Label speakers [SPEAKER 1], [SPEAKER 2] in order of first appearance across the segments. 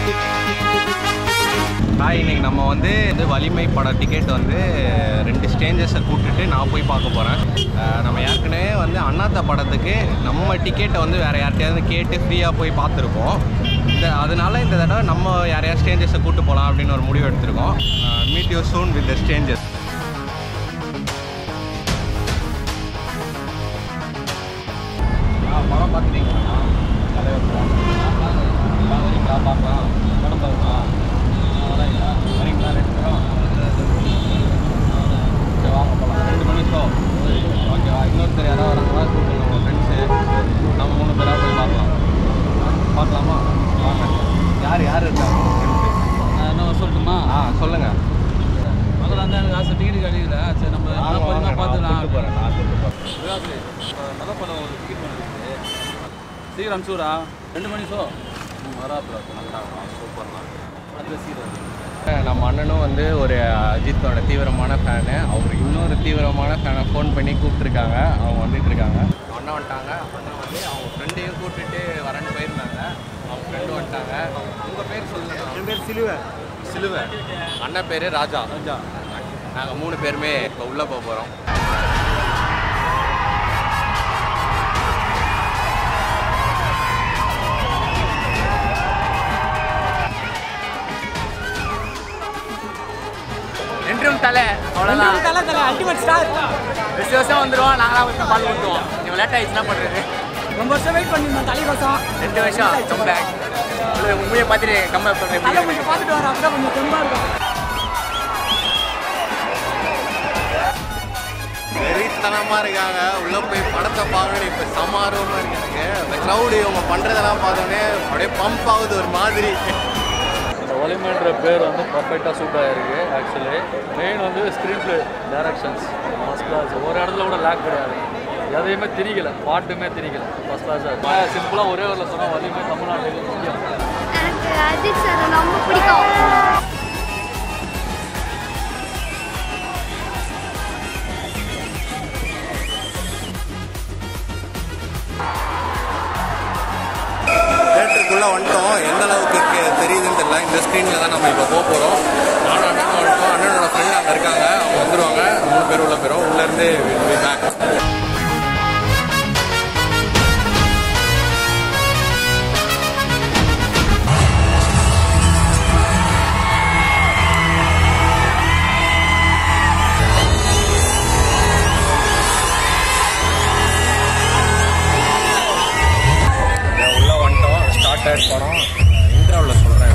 [SPEAKER 1] Hi இன்னைக்கு நம்ம வந்து இது வலிமை பட டிக்கெட் வந்து ரெண்டு ஸ்டேஞ்சஸை கூப்பிட்டுட்டு நான் போய் பார்க்க போகிறேன் நம்ம ஏற்கனவே வந்து அண்ணாத்த படத்துக்கு நம்ம டிக்கெட்டை வந்து வேறு யார்கிட்டயாவது கேட்டு ஃப்ரீயாக போய் பார்த்துருக்கோம் இந்த அதனால இந்த தடவை நம்ம யாரையா ஸ்டேஞ்சஸை கூப்பிட்டு போகலாம் அப்படின்னு ஒரு முடிவு எடுத்திருக்கோம் meet you soon with the ஸ்டேஞ்சஸ் படம் பார்த்துட்டீங்களா தலைவர் படம் வரீங்களா பார்க்கலாம் படம் பார்க்கலாம் வரீங்களா வரீங்களா ரெண்டு பேரும் சரி வாங்க போகலாம் ரெண்டு மணி ஷோ ஓகேவா இன்னொருத்தர் யாராவது வராங்களா கூப்பிடுங்க உங்கள் ஃப்ரெண்ட்ஸு நம்ம மூணு பேராக போய் பார்க்கலாம் பார்க்கலாமா வாங்க யார் யார் இருக்காங்க ஃப்ரெண்ட்ஸு
[SPEAKER 2] நான் என்ன சொல்லட்டுமா
[SPEAKER 1] ஆ சொல்லுங்கள்
[SPEAKER 2] முதல்ல வந்து எனக்கு ஆசை டிக்கெட் கிடைக்கல சரி நம்ம நல்லா பொறுமையாக பார்த்துக்கலாம்
[SPEAKER 1] போகிறேன் நான் கூப்பிட்டு போகிறேன்
[SPEAKER 2] விராசு நல்ல படம் ஒரு டிக்கெட் பண்ணுறது சீக்கிரம் அனுப்பிச்சுடா ரெண்டு மணி ஷோ வராப்புல
[SPEAKER 1] சூப்பர்ண்ணா
[SPEAKER 2] அதில் சீக்கிரம்
[SPEAKER 1] நம்ம அண்ணனும் வந்து ஒரு அஜித்தோட தீவிரமான ஃபேனு அவர் இன்னொரு தீவிரமான ஃபேனை ஃபோன் பண்ணி கூப்பிட்ருக்காங்க அவங்க வந்துட்டு இருக்காங்க அண்ணன் வந்துட்டாங்க அண்ணன் வந்து அவங்க ஃப்ரெண்டையும் கூப்பிட்டுட்டு வரேன்னு போயிருந்தாங்க அவங்க ஃப்ரெண்டு வந்துட்டாங்க உங்கள் பேர் சொல்லுங்க என் பேர் சிலுவை சிலுவை அண்ணன் பேர் ராஜா ராஜா நாங்கள் மூணு பேருமே இப்போ உள்ளே போக போகிறோம்
[SPEAKER 3] என்றும் தலை அவ்வளோதான்
[SPEAKER 4] தலை தலை அல்டிமேட் ஸ்டார்
[SPEAKER 3] வருஷம் வருஷம் வந்துருவோம் நாங்களாம் வருஷம் பால் ஊற்றுவோம் இவன் லேட் ஆயிடுச்சுன்னா பண்ணுறது
[SPEAKER 4] ரொம்ப வருஷம் வெயிட் பண்ணியிருந்தோம் தலைவசம்
[SPEAKER 3] ரெண்டு வருஷம் கம் பேக் உண்மையை பார்த்துட்டு கம்பேர்
[SPEAKER 4] தலை
[SPEAKER 3] பண்ணுறேன்
[SPEAKER 4] கொஞ்சம் பார்த்துட்டு வர அப்பதான் கொஞ்சம் தெம்பா இருக்கும்
[SPEAKER 1] வெறித்தனமாக இருக்காங்க உள்ளே போய் படத்தை பார்க்கணும் இப்போ சமாரமாக இருக்கு எனக்கு இந்த க்ரௌடு இவங்க பண்ணுறதெல்லாம் பார்த்தோன்னே அப்படியே பம்ப் ஆகுது ஒரு மாதிரி
[SPEAKER 2] இந்த ஒலிமன்ற பேர் வந்து பர்ஃபெக்டாக சூட் ஆகிருக்கு ஆக்சுவலி மெயின் வந்து screen play directions first class ஒரு இடத்துல கூட லேக் கிடையாது எதையுமே திரிக்கல பாட்டுமே திரிக்கல ஃபஸ்ட் கிளாஸாக சிம்பிளாக ஒரே ஒரு சொன்னால் வலிமை தமிழ்நாட்டுக்கு முக்கியம்
[SPEAKER 5] எனக்கு அஜித் சார் ரொம்ப பிடிக்கும்
[SPEAKER 1] தேட்டருக்குள்ளே வந்துட்டோம் எந்த அளவுக்கு கே- தெரியுதுன்னு தெரியல இந்த ஸ்க்ரீனில் தான் நம்ம இப்போ போக போகிறோம் நானும் அண்ணனும் வந்துட்டோம் அண்ணனோட ஃப்ரெண்ட் அங்கே இருக்காங்க அவங்க வந்துருவாங்க மூணு பேர் உள்ள போயிடும் உள்ளேருந்து பேக் உள்ள வந்துட்டோம் ஸ்டார்டட் படம் இன்டர்வலில் சொல்கிறேன்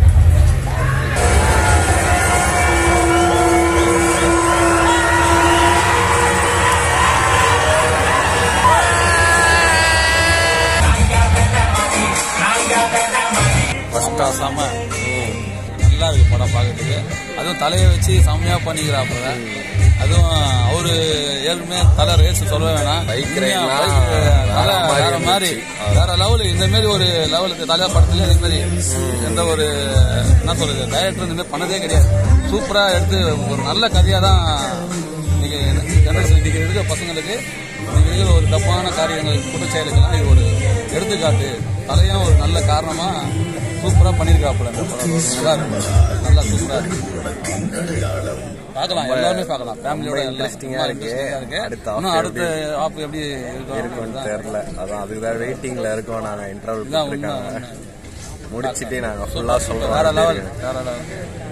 [SPEAKER 2] ஃபஸ்ட்டாக செம்ம நல்லா இருக்கு படம் பார்க்கறதுக்கு அதுவும் தலையை வச்சு செம்மையாக பண்ணிக்கிறாப்புல அதுவும் அவரு ஏற்கனவே தலை ரேஸ் சொல்லவே வேணாம்
[SPEAKER 1] Bike
[SPEAKER 2] உண்மையா
[SPEAKER 1] ride லாம்
[SPEAKER 2] bike,
[SPEAKER 1] வேற
[SPEAKER 2] தலை
[SPEAKER 1] மாதிரி
[SPEAKER 2] வேற மாதிரி
[SPEAKER 1] இருந்துச்சு.
[SPEAKER 2] வேற லெவலு இந்த மாதிரி ஒரு லெவலுக்கு தலையா படத்துல இந்த மாதிரி எந்த ஒரு என்ன சொல்றது டைரக்டர் இந்த மாதிரி பண்ணதே கிடையாது சூப்பரா எடுத்து ஒரு நல்ல கதையா தான் இன்னைக்கு ஜெனரேஷன் இன்னைக்கு இருக்க பசங்களுக்கு இன்னைக்கு இருக்கிற ஒரு தப்பான காரியங்கள் குற்றச்செயலுக்கெல்லாம் இது ஒரு எடுத்துக்காட்டு தலையும் ஒரு நல்ல காரணமா சூப்பரா பண்ணியிருக்காப்புல இந்த படம் நல்லா இருக்கு நல்லா சூப்பரா இருக்கு பார்க்கலாம் எல்லாருமே பார்க்கலாம் ஃபேமிலியோட
[SPEAKER 1] ரொம்ப interesting ஆ இருக்கு. அடுத்த half
[SPEAKER 2] இன்னும் அடுத்த
[SPEAKER 1] எப்படி
[SPEAKER 2] ஆப் எப்படி இருக்கும்
[SPEAKER 1] இருக்கும்னு
[SPEAKER 2] அதுதான்.
[SPEAKER 1] தெரில அதான் அதுக்கு தான் வெயிட்டிங்கில் இருக்கோம் நாங்கள் இன்டர்வல்
[SPEAKER 2] இதான் உண்மை,
[SPEAKER 1] போட்டிருக்காங்க
[SPEAKER 2] உண்மை.
[SPEAKER 1] முடிச்சுட்டு நாங்கள் ஃபுல்லாக சொல்கிறோம்
[SPEAKER 2] வேற லெவல் வேற லெவல்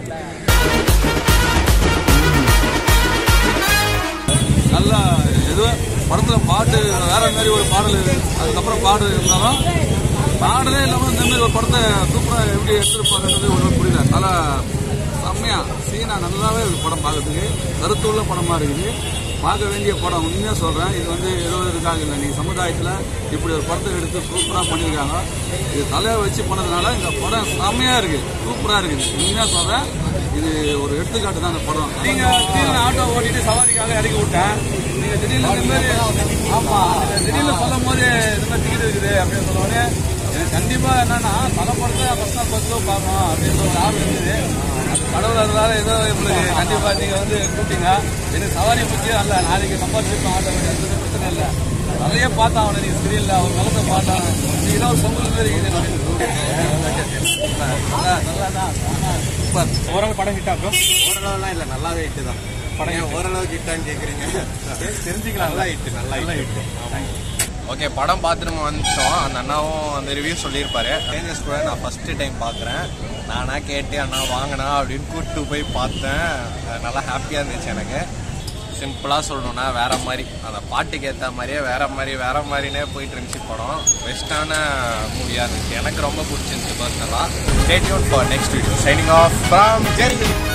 [SPEAKER 2] நல்லா ஏதோ படத்துல பாட்டு வேற மாதிரி ஒரு பாடல் அதுக்கப்புறம் பாடு இருந்தாலும் பாடலே இல்லாம இந்த மாதிரி ஒரு படத்தை சூப்பரா எப்படி எடுத்துருப்பாங்கன்றது ஒன்றும் புரியல நல்லா செம்மையா சீனா நல்லாவே இருக்கு படம் பார்க்கறதுக்கு கருத்து உள்ள படமா இருக்குது பார்க்க வேண்டிய படம் உண்மையாக சொல்கிறேன் இது வந்து ஏதோ இதுக்காக இல்லை நீங்கள் சமுதாயத்தில் இப்படி ஒரு படத்தை எடுத்து சூப்பராக பண்ணியிருக்காங்க இது தலையை வச்சு பண்ணதுனால இந்த படம் செம்மையாக இருக்குது சூப்பராக இருக்குது உண்மையாக சொல்கிறேன் இது ஒரு எடுத்துக்காட்டு தான் இந்த படம் நீங்கள் திடீர்னு ஆட்டோ ஓட்டிட்டு சவாரிக்காக இறக்கி விட்டேன் நீங்கள் திடீர்னு இந்த மாதிரி ஆமாம் திடீர்னு சொல்லும் போது இந்த மாதிரி டிக்கெட் இருக்குது அப்படின்னு சொன்னோடனே எனக்கு கண்டிப்பாக என்னன்னா பல படத்தை ஃபஸ்ட் நாள் ஃபஸ்ட்டோ பார்க்கணும் அப்படின்ற ஒரு ஆர்வம் இருந்தது அது கடவுள் அதனால ஏதோ உங்களுக்கு கண்டிப்பாக நீங்கள் வந்து கூப்பிட்டீங்க எனக்கு சவாரி முக்கியம் அல்ல நாளைக்கு சம்பாதிச்சிருக்கோம் ஆட்டோ எந்த பிரச்சனை இல்லை நிறைய பார்த்தான் அவனை நீ ஸ்கிரீன்ல அவன் முகத்தை பார்த்தான் நீ தான் ஒரு சொந்த மாதிரி சூப்பர்
[SPEAKER 1] ஓவரால் படம் ஹிட் ஆகும்
[SPEAKER 6] ஓரளவுலாம் இல்லை நல்லாவே ஹிட்டு தான் படம் ஏன் ஓரளவுக்கு ஹிட்டான்னு கேட்குறீங்க தெரிஞ்சுக்கலாம் நல்லா ஹிட்டு நல்லா ஹிட்டு
[SPEAKER 1] ஓகே படம் பார்த்துட்டு வந்துட்டோம் அந்த அண்ணாவும் அந்த ரிவ்யூ சொல்லியிருப்பாரு
[SPEAKER 6] சேஞ்சஸ் கூட நான் ஃபஸ்ட்டு டைம் பார்க்குறேன் நானா கேட்டு அண்ணா வாங்கினா அப்படின்னு கூப்பிட்டு போய் பார்த்தேன் அஹ் நல்லா ஹாப்பியாக இருந்துச்சு எனக்கு
[SPEAKER 1] சிம்பிளாக சொல்லணும்னா வேற மாதிரி அந்த பாட்டுக்கு ஏற்ற மாதிரியே வேற மாதிரி வேற மாதிரினே போயிட்டு இருந்துச்சு படம் பெஸ்ட்டான மூவியாக இருந்துச்சு எனக்கு ரொம்ப பிடிச்சிருந்துச்சு பர்சனலாக stay tuned for next video signing off from Germany